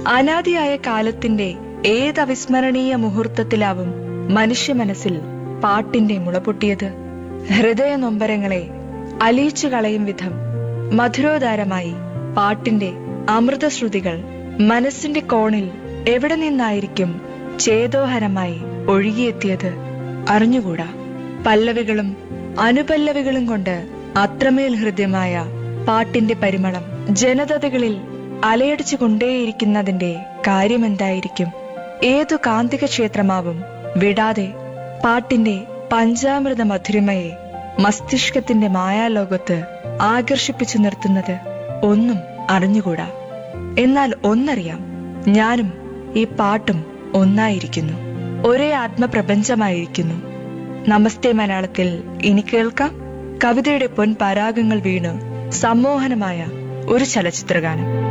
അനാദിയായ കാലത്തിന്റെ ഏത് അവിസ്മരണീയ മുഹൂർത്തത്തിലാവും മനുഷ്യ മനസ്സിൽ പാട്ടിന്റെ മുളപൊട്ടിയത് ഹൃദയ നൊമ്പരങ്ങളെ അലിയിച്ചു കളയും വിധം മധുരോദാരമായി പാട്ടിന്റെ അമൃതശ്രുതികൾ മനസ്സിന്റെ കോണിൽ എവിടെ നിന്നായിരിക്കും ചേതോഹരമായി ഒഴുകിയെത്തിയത് അറിഞ്ഞുകൂടാ പല്ലവികളും അനുപല്ലവികളും കൊണ്ട് അത്രമേൽ ഹൃദ്യമായ പാട്ടിന്റെ പരിമളം ജനതകളിൽ അലയടിച്ചു കൊണ്ടേയിരിക്കുന്നതിന്റെ കാര്യമെന്തായിരിക്കും ഏതു കാന്തിക ക്ഷേത്രമാവും വിടാതെ പാട്ടിന്റെ പഞ്ചാമൃത മധുരിമയെ മസ്തിഷ്കത്തിന്റെ മായാലോകത്ത് ആകർഷിപ്പിച്ചു നിർത്തുന്നത് ഒന്നും അറിഞ്ഞുകൂടാ എന്നാൽ ഒന്നറിയാം ഞാനും ഈ പാട്ടും ഒന്നായിരിക്കുന്നു ഒരേ ആത്മപ്രപഞ്ചമായിരിക്കുന്നു നമസ്തേ മലയാളത്തിൽ ഇനി കേൾക്കാം കവിതയുടെ പൊൻപരാഗങ്ങൾ വീണ് സമ്മോഹനമായ ഒരു ചലച്ചിത്രഗാനം